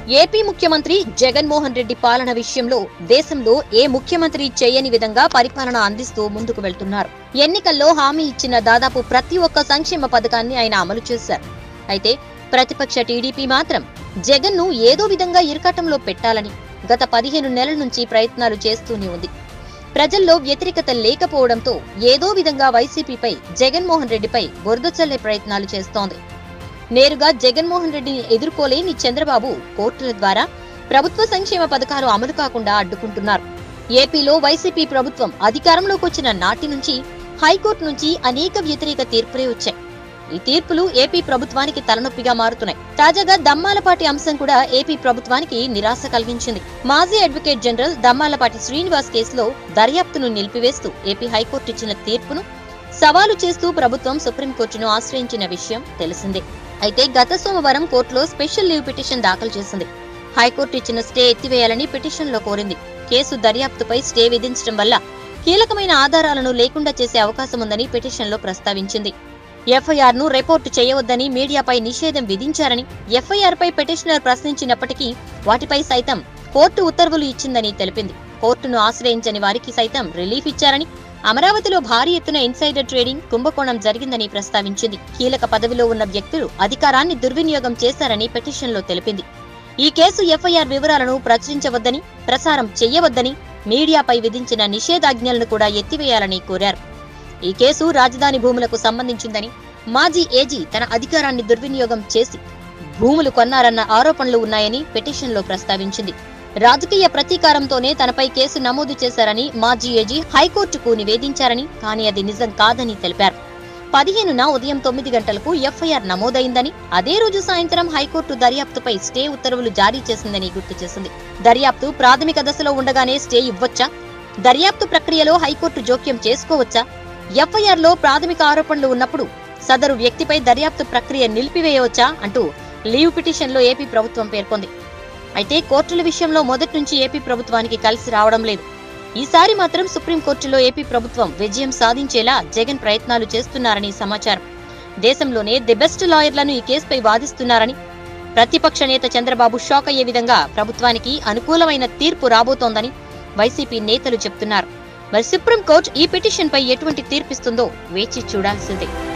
AP ముఖ్యమంత్రి జగన్మోహన్ రెడ్డి పాలన విషయంలో దేశంలో ఏ ముఖ్యమంత్రి చేయని విధంగా పరిపాలన అందిస్తూ ముందుకు వెళ్తున్నారు ఎన్నికల్లో హామీ ఇచ్చిన దాదాపు ప్రతి ఒక్క సంక్షేమ పథకాన్ని ఆయన అమలు చేశారు అయితే ప్రతిపక్ష టీడీపీ మాత్రం జగన్ను ఏదో విధంగా ఇరకాటంలో పెట్టాలని గత పదిహేను నెలల నుంచి ప్రయత్నాలు చేస్తూనే ఉంది ప్రజల్లో వ్యతిరేకత లేకపోవడంతో ఏదో విధంగా వైసీపీపై జగన్మోహన్ రెడ్డిపై బురద చల్లే ప్రయత్నాలు చేస్తోంది నేరుగా జగన్మోహన్ రెడ్డిని ఎదుర్కోలేని చంద్రబాబు కోర్టుల ద్వారా ప్రభుత్వ సంక్షేమ పథకాలు అమలు కాకుండా అడ్డుకుంటున్నారు ఏపీలో వైసీపీ ప్రభుత్వం అధికారంలోకి వచ్చిన నాటి నుంచి హైకోర్టు నుంచి అనేక వ్యతిరేక తీర్పులే వచ్చాయి ఈ తీర్పులు ఏపీ ప్రభుత్వానికి తలనొప్పిగా మారుతున్నాయి తాజాగా దమ్మాలపాటి అంశం కూడా ఏపీ ప్రభుత్వానికి నిరాశ కలిగించింది మాజీ అడ్వకేట్ జనరల్ దమ్మాలపాటి శ్రీనివాస్ కేసులో దర్యాప్తును నిలిపివేస్తూ ఏపీ హైకోర్టు ఇచ్చిన తీర్పును సవాలు చేస్తూ ప్రభుత్వం సుప్రీంకోర్టును ఆశ్రయించిన విషయం తెలిసిందే అయితే గత సోమవారం కోర్టులో స్పెషల్ లీవ్ పిటిషన్ దాఖలు చేసింది హైకోర్టు ఇచ్చిన స్టే ఎత్తివేయాలని పిటిషన్లో కోరింది కేసు దర్యాప్తుపై స్టే విధించడం వల్ల కీలకమైన ఆధారాలను లేకుండా చేసే అవకాశం ఉందని పిటిషన్లో ప్రస్తావించింది ఎఫ్ఐఆర్ ను రిపోర్టు చేయవద్దని మీడియాపై నిషేధం విధించారని ఎఫ్ఐఆర్ పై పిటిషనర్ ప్రశ్నించినప్పటికీ వాటిపై సైతం కోర్టు ఉత్తర్వులు ఇచ్చిందని తెలిపింది కోర్టును ఆశ్రయించని వారికి సైతం రిలీఫ్ ఇచ్చారని అమరావతిలో భారీ ఎత్తున ఇన్సైడర్ ట్రేడింగ్ కుంభకోణం జరిగిందని ప్రస్తావించింది కీలక పదవిలో ఉన్న వ్యక్తులు అధికారాన్ని దుర్వినియోగం చేశారని పిటిషన్లో తెలిపింది ఈ కేసు ఎఫ్ఐఆర్ వివరాలను ప్రచురించవద్దని ప్రసారం చెయ్యవద్దని మీడియాపై విధించిన నిషేధాజ్ఞలను కూడా ఎత్తివేయాలని కోరారు ఈ కేసు రాజధాని భూములకు సంబంధించిందని మాజీ ఏజీ తన అధికారాన్ని దుర్వినియోగం చేసి భూములు కొన్నారన్న ఆరోపణలు ఉన్నాయని పిటిషన్లో ప్రస్తావించింది రాజకీయ ప్రతీకారంతోనే తనపై కేసు నమోదు చేశారని మాజీ ఏజీ హైకోర్టుకు నివేదించారని కానీ అది నిజం కాదని తెలిపారు పదిహేనున ఉదయం తొమ్మిది గంటలకు ఎఫ్ఐఆర్ నమోదైందని అదే రోజు సాయంత్రం హైకోర్టు దర్యాప్తుపై స్టే ఉత్తర్వులు జారీ చేసిందని గుర్తు చేసింది దర్యాప్తు ప్రాథమిక దశలో ఉండగానే స్టే ఇవ్వొచ్చా దర్యాప్తు ప్రక్రియలో హైకోర్టు జోక్యం చేసుకోవచ్చా ఎఫ్ఐఆర్ లో ప్రాథమిక ఆరోపణలు ఉన్నప్పుడు సదరు వ్యక్తిపై దర్యాప్తు ప్రక్రియ నిలిపివేయవచ్చా అంటూ లీవ్ పిటిషన్లో ఏపీ ప్రభుత్వం పేర్కొంది అయితే కోర్టుల విషయంలో మొదటి నుంచి ఏపీ ప్రభుత్వానికి కలిసి రావడం లేదు ఈసారి మాత్రం సుప్రీంకోర్టులో ఏపీ ప్రభుత్వం విజయం సాధించేలా జగన్ ప్రయత్నాలు చేస్తున్నారని సమాచారం దేశంలోనే ది బెస్ట్ లాయర్లను ఈ కేసుపై వాదిస్తున్నారని ప్రతిపక్ష నేత చంద్రబాబు షాక్ అయ్యే విధంగా ప్రభుత్వానికి అనుకూలమైన తీర్పు రాబోతోందని వైసీపీ నేతలు చెప్తున్నారు మరి సుప్రీంకోర్టు ఈ పిటిషన్పై ఎటువంటి తీర్పిస్తుందో వేచి చూడాల్సిందే